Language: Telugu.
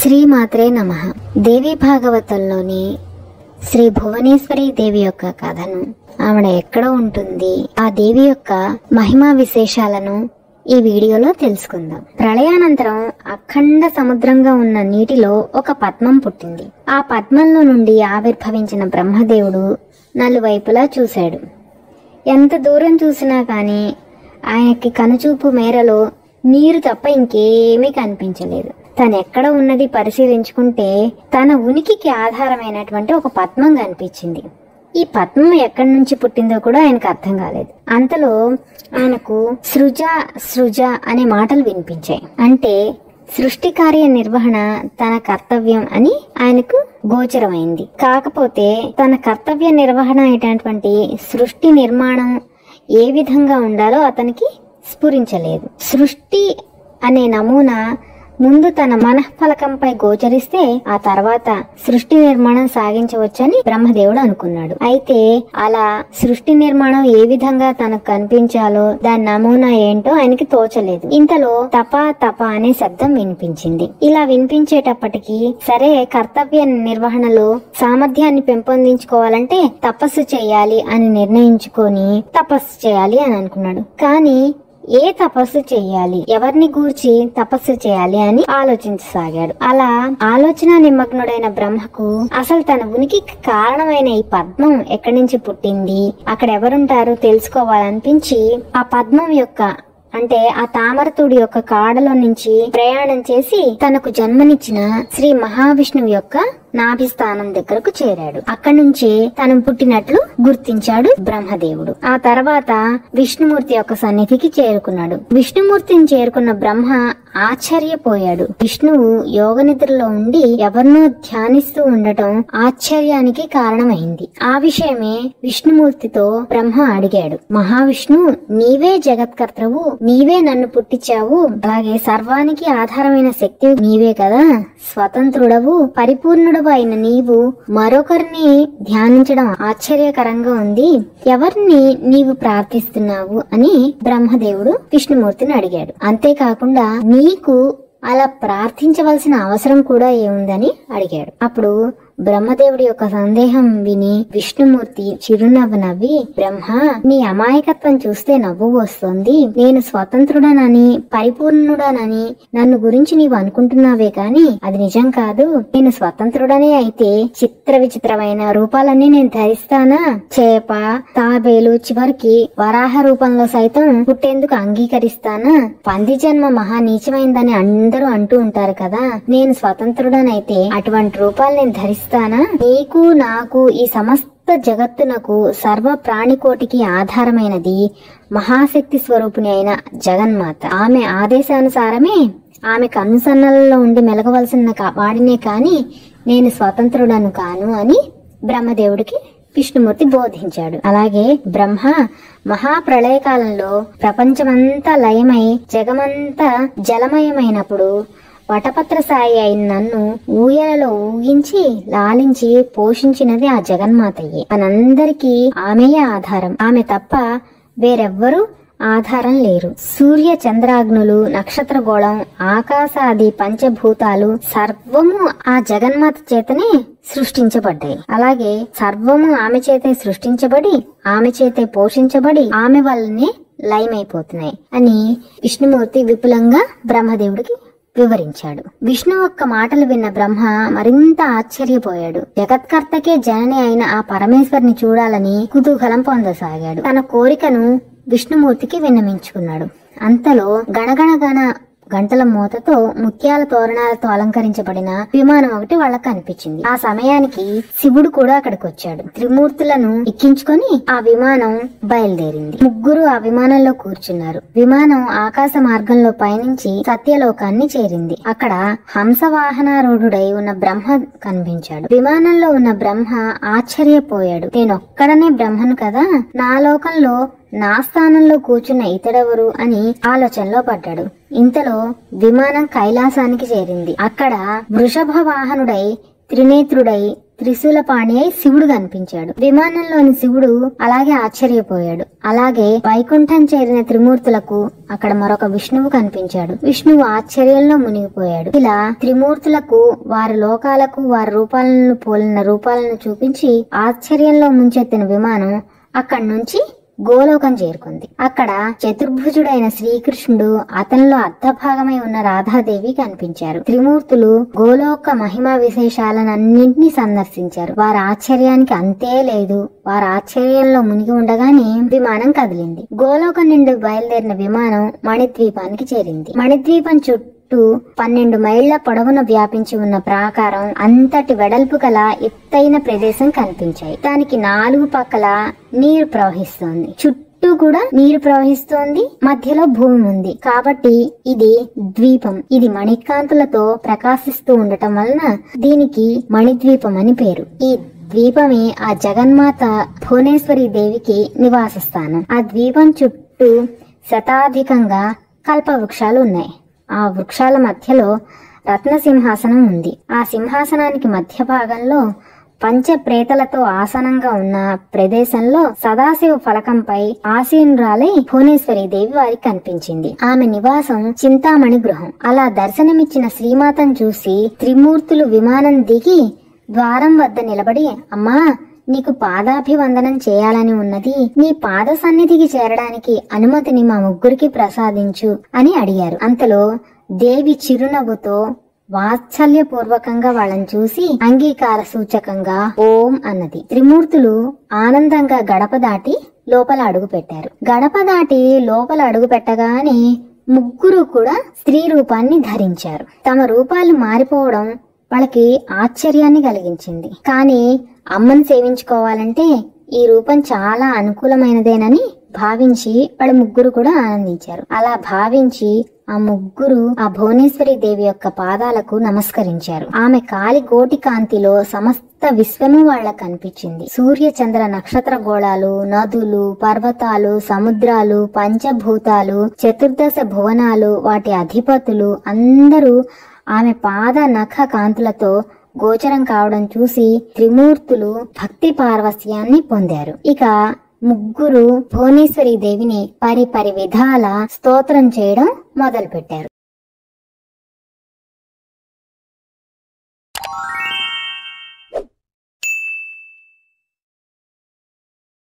శ్రీమాత్రే నమ దేవి భాగవతంలోని శ్రీ భువనేశ్వరి దేవి యొక్క కథను ఆవిడ ఎక్కడ ఉంటుంది ఆ దేవి యొక్క మహిమా విశేషాలను ఈ వీడియోలో తెలుసుకుందాం ప్రళయానంతరం అఖండ సముద్రంగా ఉన్న నీటిలో ఒక పద్మం పుట్టింది ఆ పద్మంలో నుండి ఆవిర్భవించిన బ్రహ్మదేవుడు నలువైపులా చూశాడు ఎంత దూరం చూసినా కానీ ఆయనకి కనుచూపు మేరలో నీరు తప్ప ఇంకేమీ కనిపించలేదు తను ఎక్కడ ఉన్నది పరిశీలించుకుంటే తన ఉనికికి ఆధారమైనటువంటి ఒక పద్మం కనిపించింది ఈ పద్మం ఎక్కడి నుంచి పుట్టిందో కూడా ఆయనకు అర్థం కాలేదు అంతలో ఆయనకు సృజ సృజ అనే మాటలు వినిపించాయి అంటే సృష్టి కార్య నిర్వహణ తన కర్తవ్యం అని ఆయనకు గోచరమైంది కాకపోతే తన కర్తవ్య నిర్వహణ అయినటువంటి సృష్టి నిర్మాణం ఏ విధంగా ఉండాలో అతనికి స్ఫురించలేదు సృష్టి అనే నమూనా ముందు తన మనఃఫలకంపై గోచరిస్తే ఆ తర్వాత సృష్టి నిర్మాణం సాగించవచ్చని బ్రహ్మదేవుడు అనుకున్నాడు అయితే అలా సృష్టి నిర్మాణం ఏ విధంగా తనకు కనిపించాలో దాని నమూనా ఏంటో ఆయనకి తోచలేదు ఇంతలో తప తప అనే శబ్దం వినిపించింది ఇలా వినిపించేటప్పటికి సరే కర్తవ్య నిర్వహణలో సామర్థ్యాన్ని పెంపొందించుకోవాలంటే తపస్సు చేయాలి అని నిర్ణయించుకొని తపస్సు చేయాలి అని అనుకున్నాడు కానీ ఏ తపస్సు చేయాలి ఎవరిని గూర్చి తపస్సు చేయాలి అని ఆలోచించసాగాడు అలా ఆలోచన నిమగ్నుడైన బ్రహ్మకు అసలు తన ఉనికికి కారణమైన ఈ పద్మం ఎక్కడి నుంచి పుట్టింది అక్కడ ఎవరుంటారో తెలుసుకోవాలనిపించి ఆ పద్మం యొక్క అంటే ఆ తామరతుడి యొక్క కాడలో నుంచి ప్రయాణం చేసి తనకు జన్మనిచ్చిన శ్రీ మహావిష్ణువు యొక్క నాభిస్థానం దగ్గరకు చేరాడు అక్కడి నుంచి తను పుట్టినట్లు గుర్తించాడు బ్రహ్మదేవుడు ఆ తర్వాత విష్ణుమూర్తి యొక్క సన్నిధికి చేరుకున్నాడు విష్ణుమూర్తిని చేరుకున్న బ్రహ్మ ఆశ్చర్యపోయాడు విష్ణువు యోగ నిద్రలో ఉండి ఎవరినో ధ్యానిస్తూ ఉండటం ఆశ్చర్యానికి కారణమైంది ఆ విషయమే విష్ణుమూర్తితో బ్రహ్మ అడిగాడు మహావిష్ణు నీవే జగత్కర్తవు నీవే నన్ను పుట్టించావు అలాగే సర్వానికి ఆధారమైన శక్తి నీవే కదా స్వతంత్రుడవు పరిపూర్ణుడవు అయిన నీవు మరొకరిని ధ్యానించడం ఆశ్చర్యకరంగా ఉంది ఎవరిని నీవు ప్రార్థిస్తున్నావు అని బ్రహ్మదేవుడు విష్ణుమూర్తిని అడిగాడు అంతేకాకుండా నీకు అలా ప్రార్థించవలసిన అవసరం కూడా ఏముందని అడిగాడు అప్పుడు బ్రహ్మదేవుడి యొక్క సందేహం విని విష్ణుమూర్తి చిరునవ్వు నవ్వి బ్రహ్మ నీ అమాయకత్వం చూస్తే నవ్వు వస్తోంది నేను స్వతంత్రుడనని పరిపూర్ణుడనని నన్ను గురించి నీవు అనుకుంటున్నావే కాని అది నిజం కాదు నేను స్వతంత్రుడనే అయితే చిత్ర విచిత్రమైన రూపాలన్నీ నేను ధరిస్తానా చేప తాబేలు చివరికి వరాహ రూపంలో సైతం పుట్టేందుకు అంగీకరిస్తానా పంది జన్మ మహా నీచమైందని అందరూ అంటూ ఉంటారు కదా నేను స్వతంత్రుడనైతే అటువంటి రూపాలు నేను ధరిస్తానా నీకు నాకు ఈ సమస్త జగత్తునకు సర్వ ప్రాణికోటికి ఆధారమైనది మహాశక్తి స్వరూపిణి అయిన జగన్మాత ఆమె ఆదేశానుసారమే ఆమె కనుసన్నలలో ఉండి మెలగవలసిన కా- వాడినే కాని నేను స్వతంత్రుడను కాను అని బ్రహ్మదేవుడికి విష్ణుమూర్తి బోధించాడు అలాగే బ్రహ్మ మహాప్రళయకాలంలో ప్రపంచమంతా లయమై జగమంతా జలమయమైనప్పుడు వటపత్ర సాయి అయిన నన్ను ఊయలలో ఊగించి లాలించి పోషించినది ఆ జగన్మాతయ్యే మనందరికీ ఆమెయే ఆధారం ఆమె తప్ప వేరెవ్వరూ ఆధారం లేరు సూర్య చంద్రాగ్నులు నక్షత్ర గోళం ఆకాశాది పంచభూతాలు సర్వము ఆ జగన్మాత చేతనే సృష్టించబడ్డాయి అలాగే సర్వము ఆమె చేతే సృష్టించబడి ఆమె చేతే పోషించబడి ఆమె వల్లనే లయమైపోతున్నాయి అని విష్ణుమూర్తి విపులంగా బ్రహ్మదేవుడికి వివరించాడు విష్ణు యొక్క మాటలు విన్న బ్రహ్మ మరింత ఆశ్చర్యపోయాడు జగత్కర్తకే జనని అయిన ఆ పరమేశ్వరిని చూడాలని కుతూహలం పొందసాగాడు తన కోరికను విష్ణుమూర్తికి విన్నమించుకున్నాడు అంతలో గణగణ గణ గంటల మూతతో ముత్యాల తోరణాలతో అలంకరించబడిన విమానం ఒకటి వాళ్ళకి కనిపించింది ఆ సమయానికి శివుడు కూడా అక్కడికి వచ్చాడు త్రిమూర్తులను ఎక్కించుకొని ఆ విమానం బయలుదేరింది ముగ్గురు ఆ విమానంలో కూర్చున్నారు విమానం ఆకాశ మార్గంలో పయనించి సత్యలోకాన్ని చేరింది అక్కడ హంసవాహనారూఢుడై ఉన్న బ్రహ్మ కనిపించాడు విమానంలో ఉన్న బ్రహ్మ ఆశ్చర్యపోయాడు నేనొక్కడనే బ్రహ్మను కదా నా లోకంలో నా స్థానంలో కూర్చున్న ఇతడెవరు అని ఆలోచనలో పడ్డాడు ఇంతలో విమానం కైలాసానికి చేరింది అక్కడ వృషభ వాహనుడై త్రినేత్రుడై త్రిశూలపాణి అయి శివుడు కనిపించాడు విమానంలోని శివుడు అలాగే ఆశ్చర్యపోయాడు అలాగే వైకుంఠం చేరిన త్రిమూర్తులకు అక్కడ మరొక విష్ణువు కనిపించాడు విష్ణువు ఆశ్చర్యంలో మునిగిపోయాడు ఇలా త్రిమూర్తులకు వారి లోకాలకు వారి రూపాలను పోలిన రూపాలను చూపించి ఆశ్చర్యంలో ముంచెత్తిన విమానం అక్కడి నుంచి గోలోకం చేరుకుంది అక్కడ చతుర్భుజుడైన శ్రీకృష్ణుడు అతనిలో అర్ధభాగమై ఉన్న రాధాదేవి కనిపించారు త్రిమూర్తులు గోలోక మహిమా విశేషాలన్నింటినీ సందర్శించారు వారి ఆశ్చర్యానికి అంతే లేదు వారి ఆశ్చర్యంలో మునిగి ఉండగానే విమానం కదిలింది గోలోకం నుండి బయలుదేరిన విమానం మణిద్వీపానికి చేరింది మణిద్వీపం చుట్టూ చుట్టూ పన్నెండు మైళ్ల పొడవున వ్యాపించి ఉన్న ప్రాకారం అంతటి వెడల్పు గల ఎత్తైన ప్రదేశం కనిపించాయి దానికి నాలుగు పక్కల నీరు ప్రవహిస్తోంది చుట్టూ కూడా నీరు ప్రవహిస్తోంది మధ్యలో భూమి ఉంది కాబట్టి ఇది ద్వీపం ఇది మణికాంతులతో ప్రకాశిస్తూ ఉండటం వలన దీనికి మణిద్వీపం అని పేరు ఈ ద్వీపమే ఆ జగన్మాత భువనేశ్వరి దేవికి నివాస స్థానం ఆ ద్వీపం చుట్టూ శతాధికంగా కల్ప వృక్షాలు ఉన్నాయి ఆ వృక్షాల మధ్యలో రత్న సింహాసనం ఉంది ఆ సింహాసనానికి మధ్య భాగంలో పంచ ప్రేతలతో ఆసనంగా ఉన్న ప్రదేశంలో సదాశివ ఫలకంపై ఆసీనురాలై భువనేశ్వరి దేవి వారికి కనిపించింది ఆమె నివాసం చింతామణి గృహం అలా దర్శనమిచ్చిన శ్రీమాతను చూసి త్రిమూర్తులు విమానం దిగి ద్వారం వద్ద నిలబడి అమ్మా నీకు పాదాభివందనం చేయాలని ఉన్నది నీ పాద సన్నిధికి చేరడానికి అనుమతిని మా ముగ్గురికి ప్రసాదించు అని అడిగారు అంతలో దేవి చిరునవ్వుతో వాత్సల్యపూర్వకంగా వాళ్ళని చూసి అంగీకార సూచకంగా ఓం అన్నది త్రిమూర్తులు ఆనందంగా గడప దాటి లోపల అడుగు పెట్టారు గడప దాటి లోపల అడుగు పెట్టగానే ముగ్గురు కూడా స్త్రీ రూపాన్ని ధరించారు తమ రూపాలు మారిపోవడం వాళ్ళకి ఆశ్చర్యాన్ని కలిగించింది కానీ అమ్మని సేవించుకోవాలంటే ఈ రూపం చాలా అనుకూలమైనదేనని భావించి వాళ్ళ ముగ్గురు కూడా ఆనందించారు అలా భావించి ఆ ముగ్గురు ఆ భువనేశ్వరి దేవి యొక్క పాదాలకు నమస్కరించారు ఆమె కాలి గోటి కాంతిలో సమస్త విశ్వము వాళ్ళకు కనిపించింది సూర్య చంద్ర నక్షత్ర గోళాలు నదులు పర్వతాలు సముద్రాలు పంచభూతాలు చతుర్దశ భువనాలు వాటి అధిపతులు అందరూ ఆమె పాద నఖ కాంతులతో గోచరం కావడం చూసి త్రిమూర్తులు భక్తి పార్వస్యాన్ని పొందారు ఇక ముగ్గురు భువనేశ్వరి దేవిని పరి పరి విధాల స్తోత్రం చేయడం మొదలుపెట్టారు